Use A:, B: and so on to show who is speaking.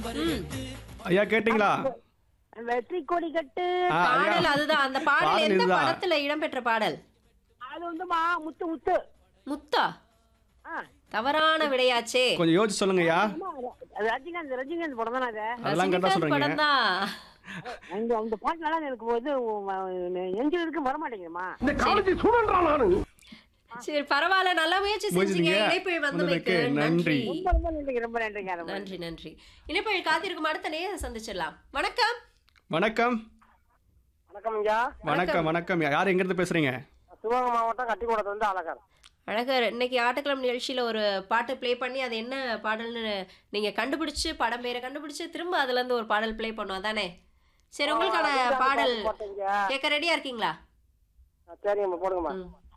A: ம்.
B: ஐயா கேட்டிங்களா
C: வெற்றி கொடி கட்டு
B: ஆ, ஐயா.
A: பாடல் அதுதான் அந்த பாடல்
B: பாடல்
A: எந்த
B: இதுதான்.
A: படத்துல இடம்பெற்ற பாடல்
C: அது வந்துமா முத்து முத்து
A: முத்தா
C: ஆ,
A: தவறான விடையாச்சே
B: கொஞ்சம் யோசிச்சு சொல்லுங்க ஐயா
C: ஆமா, அது ரஜினிகாந்த் ரஜினிகாந்த் படம் தானே அது
B: அதெல்லாம் கரெக்டா சொல்றீங்க
A: படம் தான்
C: அந்த அந்த பாட்டு நல்லா எனக்கு வந்து எஞ்சில் இருக்கு வர மாட்டேங்குதுமா
D: இந்த காலேஜ் ஸ்டூடெண்டா நானு
A: சரி பரவாயில்ல நல்ல முயற்சி செஞ்சீங்க
B: முயற்சிங்க.
A: இணைப்பு வந்தமைக்கு
B: வந்தமைக்கு
A: நன்றி
B: நன்றி.
C: ரொம்ப ரொம்ப நன்றிங்க ரொம்ப நன்றிங்க ரொம்ப
A: நன்றி நன்றி இணைப்பில் காத்திருக்கும் அடுத்த நேரம் சந்திச்சிடலாம் வணக்கம்
B: வணக்கம்
C: வணக்கம் ஐயா
B: வணக்கம் வணக்கம் யார் எங்க இருந்து பேசுறீங்க
C: சிவகங்கை மாவட்டம் கட்டிக்கூடத்துல இருந்து அழகர்
A: அழகர் இன்னைக்கு ஆட்டக்கிழமை நிகழ்ச்சியில ஒரு பாட்டு ப்ளே பண்ணி அது என்ன பாடல்னு நீங்க கண்டுபிடிச்சு படம் பேரை கண்டுபிடிச்சு திரும்ப அதுல இருந்து ஒரு பாடல் ப்ளே பண்ணுவோம் தானே சரி உங்களுக்கான பாடல்
C: போட்டீங்க
A: கேட்க ரெடியா இருக்கீங்களா
C: சரிங்கம்மா போடுங்கம்மா
A: ம்.